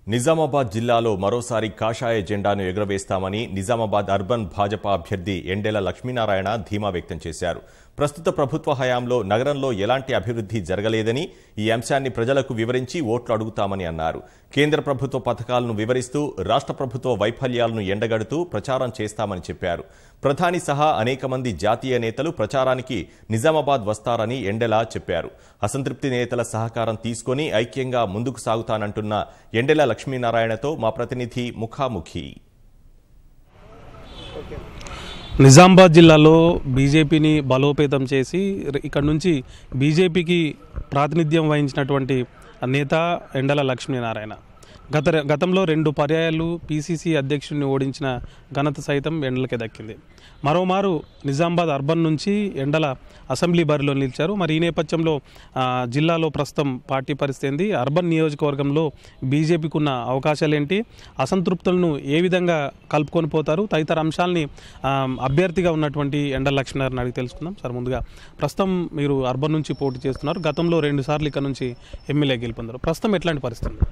నిజామాబాద్ జిల్లాలో మరోసారి కాషాయ జెండాను ఎగురవేస్తామని నిజామాబాద్ అర్బన్ భాజపా అభ్యర్థి ఎండెల లక్ష్మీనారాయణ ధీమా వ్యక్తం చేశారు ప్రస్తుత ప్రభుత్వ హయాంలో నగరంలో ఎలాంటి అభివృద్ధి జరగలేదని ఈ అంశాన్ని ప్రజలకు వివరించి ఓట్లు అడుగుతామని అన్నారు కేంద్ర ప్రభుత్వ పథకాలను వివరిస్తూ రాష్ట్ర ప్రభుత్వ వైఫల్యాలను ఎండగడుతూ ప్రచారం చేస్తామని చెప్పారు ప్రధాని సహా అనేక మంది జాతీయ నేతలు ప్రచారానికి నిజామాబాద్ వస్తారని ఎండెల చెప్పారు అసంతృప్తి నేతల సహకారం తీసుకొని ఐక్యంగా ముందుకు సాగుతానంటున్న ఎండెల లక్ష్మీనారాయణతో మా ప్రతినిధి ముఖాముఖి నిజామాబాద్ జిల్లాలో బీజేపీని బలోపేతం చేసి ర- ఇక్కడ నుంచి బీజేపీకి ప్రాతినిధ్యం వహించినటువంటి నేత ఎండల లక్ష్మీనారాయణ గత గతంలో రెండు పర్యాయాలు పీసీసీ అధ్యక్షుడిని ఓడించిన ఘనత సైతం ఎండలకే దక్కింది మరోమారు నిజామాబాద్ అర్బన్ నుంచి ఎండల అసెంబ్లీ బరిలో నిలిచారు మరి ఈ నేపథ్యంలో ఆ, జిల్లాలో ప్రస్తుతం పార్టీ పరిస్థితి ఏంది అర్బన్ నియోజకవర్గంలో బీజేపీకి ఉన్న అవకాశాలు ఏంటి అసంతృప్తులను ఏ విధంగా కలుపుకొని పోతారు తదితర అంశాలని ఆ, అభ్యర్థిగా ఉన్నటువంటి ఎండల లక్ష్మీనారాయణ అడిగి తెలుసుకుందాం సార్ ముందుగా ప్రస్తుతం మీరు అర్బన్ నుంచి పోటీ చేస్తున్నారు గతంలో రెండు సార్లు ఇక్కడ నుంచి ఎమ్మెల్యే గెలుపొందారు ప్రస్తుతం ఎట్లాంటి పరిస్థితి ఉంది?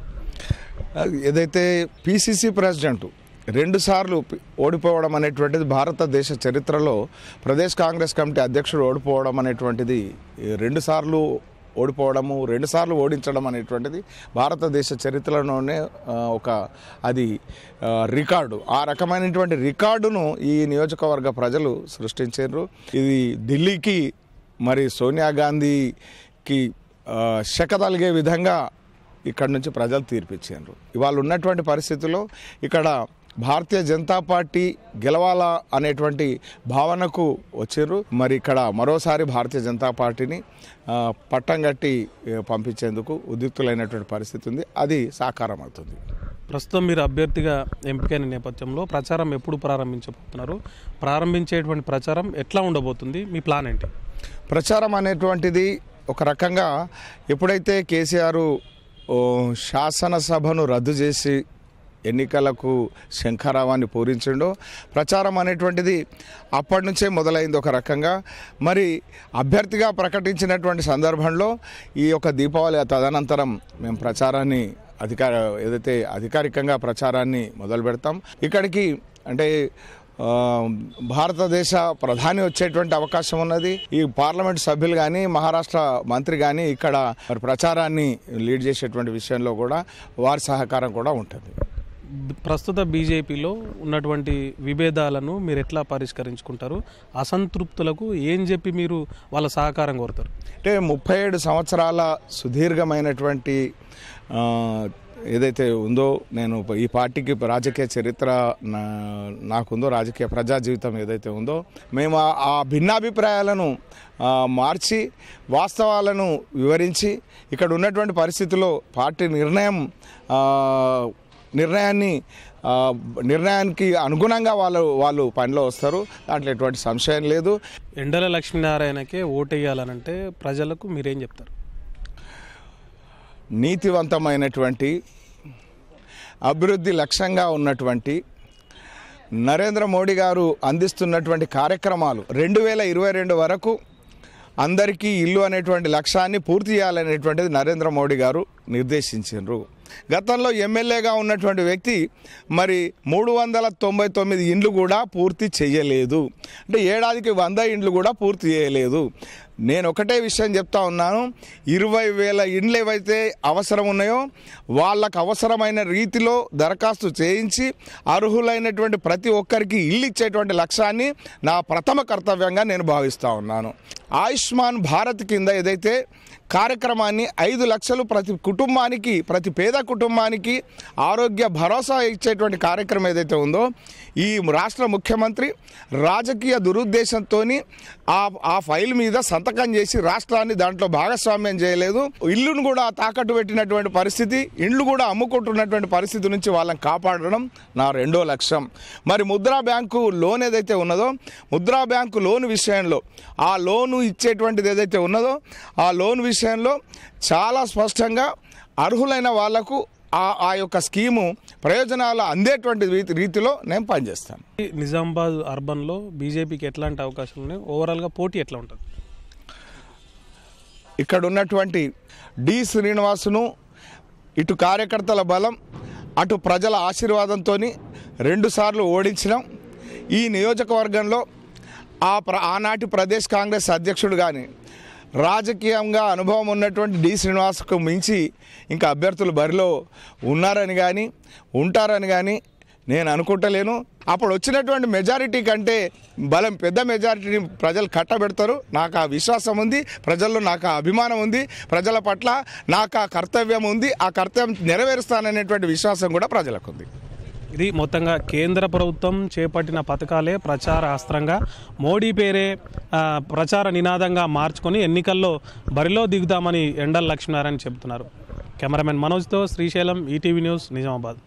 అది ఏదైతే పిసిసి ప్రెసిడెంట్ రెండు సార్లు పి- ఓడిపోవడం అనేటువంటిది భారతదేశ చరిత్రలో ప్రదేశ్ కాంగ్రెస్ కమిటీ అధ్యక్షుడు ఓడిపోవడం అనేటువంటిది ఈ రెండు సార్లు ఓడిపోవడము రెండు సార్లు ఓడించడం అనేటువంటిది భారతదేశ చరిత్రలోనే ఆ, ఒక అది ఆ, రికార్డు ఆ రకమైనటువంటి రికార్డును ఈ నియోజకవర్గ ప్రజలు సృష్టించారు ఇది ఢిల్లీకి మరి సోనియా గాంధీకి ఆ, శక తలిగే విధంగా ఇక్కడ నుంచి ప్రజలు తీర్పిచ్చారు ఇవాళ ఉన్నటువంటి పరిస్థితుల్లో ఇక్కడ భారతీయ జనతా పార్టీ గెలవాలా అనేటువంటి భావనకు వచ్చారు మరి ఇక్కడ మరోసారి భారతీయ జనతా పార్టీని ఆ, పట్టం కట్టి ఆ, పంపించేందుకు ఉద్యుక్తులైనటువంటి పరిస్థితి ఉంది అది సాకారం అవుతుంది ప్రస్తుతం మీరు అభ్యర్థిగా ఎంపికైన నేపథ్యంలో ప్రచారం ఎప్పుడు ప్రారంభించబోతున్నారు ప్రారంభించేటువంటి ప్రచారం ఎట్లా ఉండబోతుంది మీ ప్లాన్ ఏంటి ప్రచారం అనేటువంటిది ఒక రకంగా ఎప్పుడైతే కేసీఆర్ ఓ, శాసనసభను రద్దు చేసి ఎన్నికలకు శంఖారావాన్ని పూరించిండో ప్రచారం అనేటువంటిది అప్పటి నుంచే మొదలైంది ఒక రకంగా మరి అభ్యర్థిగా ప్రకటించినటువంటి సందర్భంలో ఈ యొక్క దీపావళి తదనంతరం మేము ప్రచారాన్ని అధికార ఏదైతే అధికారికంగా ప్రచారాన్ని మొదలు పెడతాం ఇక్కడికి అంటే ఆ, భారతదేశ ప్రధాని వచ్చేటువంటి అవకాశం ఉన్నది ఈ పార్లమెంట్ సభ్యులు కానీ మహారాష్ట్ర మంత్రి కానీ ఇక్కడ మరి ప్రచారాన్ని లీడ్ చేసేటువంటి విషయంలో కూడా వారి సహకారం కూడా ఉంటుంది ప్రస్తుత బీజేపీలో ఉన్నటువంటి విభేదాలను మీరు ఎట్లా పరిష్కరించుకుంటారు అసంతృప్తులకు ఏం చెప్పి మీరు వాళ్ళ సహకారం కోరుతారు అంటే ముప్పై ఏడు సంవత్సరాల సుదీర్ఘమైనటువంటి ఆ, ఏదైతే ఉందో నేను ఈ పార్టీకి రాజకీయ చరిత్ర నా- నాకుందో రాజకీయ ప్రజా జీవితం ఏదైతే ఉందో మేము ఆ- ఆ భిన్నాభిప్రాయాలను ఆ, మార్చి వాస్తవాలను వివరించి ఇక్కడ ఉన్నటువంటి పరిస్థితుల్లో పార్టీ నిర్ణయం ఆ, నిర్ణయాన్ని ఆ, నిర్ణయానికి అనుగుణంగా వాళ్ళు వాళ్ళు పనిలో వస్తారు దాంట్లో ఎటువంటి సంశయం లేదు ఎండల లక్ష్మీనారాయణకే ఓటేయాలనంటే ప్రజలకు మీరేం చెప్తారు నీతివంతమైనటువంటి అభివృద్ధి లక్ష్యంగా ఉన్నటువంటి నరేంద్ర మోడీ గారు అందిస్తున్నటువంటి కార్యక్రమాలు రెండు వేల ఇరవై రెండు వరకు అందరికీ ఇల్లు అనేటువంటి లక్ష్యాన్ని పూర్తి చేయాలనేటువంటిది నరేంద్ర మోడీ గారు నిర్దేశించారు గతంలో ఎమ్మెల్యేగా ఉన్నటువంటి వ్యక్తి మరి మూడు వందల తొంభై తొమ్మిది ఇండ్లు కూడా పూర్తి చేయలేదు అంటే ఏడాదికి వంద ఇండ్లు కూడా పూర్తి చేయలేదు నేను ఒకటే విషయం చెప్తా ఉన్నాను ఇరవై వేల ఇండ్లు ఏవైతే అవసరం ఉన్నాయో వాళ్ళకు అవసరమైన రీతిలో దరఖాస్తు చేయించి అర్హులైనటువంటి ప్రతి ఒక్కరికి ఇల్లు ఇచ్చేటువంటి లక్ష్యాన్ని నా ప్రథమ కర్తవ్యంగా నేను భావిస్తూ ఉన్నాను ఆయుష్మాన్ భారత్ కింద ఏదైతే కార్యక్రమాన్ని ఐదు లక్షలు ప్రతి కుటుంబానికి ప్రతి పేద కుటుంబానికి ఆరోగ్య భరోసా ఇచ్చేటువంటి కార్యక్రమం ఏదైతే ఉందో ఈ రాష్ట్ర ముఖ్యమంత్రి రాజకీయ దురుద్దేశంతో ఆ ఆ ఫైల్ మీద సంతకం చేసి రాష్ట్రాన్ని దాంట్లో భాగస్వామ్యం చేయలేదు ఇల్లును కూడా తాకట్టు పెట్టినటువంటి పరిస్థితి ఇండ్లు కూడా అమ్ముకుంటున్నటువంటి పరిస్థితి నుంచి వాళ్ళని కాపాడడం నా రెండో లక్ష్యం మరి ముద్రా బ్యాంకు లోన్ ఏదైతే ఉన్నదో ముద్రా బ్యాంకు లోన్ విషయంలో ఆ లోను ఇచ్చేటువంటిది ఏదైతే ఉన్నదో ఆ లోన్ విషయంలో చాలా స్పష్టంగా అర్హులైన వాళ్లకు ఆ ఆ యొక్క స్కీము ప్రయోజనాలు అందేటువంటి రీతి రీతిలో నేను పనిచేస్తాను నిజామాబాద్ అర్బన్లో బీజేపీకి ఎట్లాంటి అవకాశాలు ఉన్నాయి ఓవరాల్గా పోటీ ఎట్లా ఉంటుంది ఇక్కడ ఉన్నటువంటి డి శ్రీనివాసును ఇటు కార్యకర్తల బలం అటు ప్రజల ఆశీర్వాదంతో రెండుసార్లు ఓడించినాం ఈ నియోజకవర్గంలో ఆ ప్ర ఆనాటి ప్రదేశ్ కాంగ్రెస్ అధ్యక్షుడు కానీ రాజకీయంగా అనుభవం ఉన్నటువంటి డి శ్రీనివాస్కు మించి ఇంకా అభ్యర్థులు బరిలో ఉన్నారని కానీ ఉంటారని కానీ నేను అనుకుంటలేను అప్పుడు వచ్చినటువంటి మెజారిటీ కంటే బలం పెద్ద మెజారిటీని ప్రజలు కట్టబెడతారు నాకు ఆ విశ్వాసం ఉంది ప్రజల్లో నాకు ఆ అభిమానం ఉంది ప్రజల పట్ల నాకు ఆ కర్తవ్యం ఉంది ఆ కర్తవ్యం నెరవేరుస్తాననేటువంటి విశ్వాసం కూడా ప్రజలకు ఉంది ఇది మొత్తంగా కేంద్ర ప్రభుత్వం చేపట్టిన పథకాలే ప్రచార అస్త్రంగా మోడీ పేరే ఆ, ప్రచార నినాదంగా మార్చుకొని ఎన్నికల్లో బరిలో దిగుదామని ఎండల లక్ష్మీనారాయణ చెబుతున్నారు కెమెరామెన్ మనోజ్తో శ్రీశైలం ఈటీవీ న్యూస్ నిజామాబాద్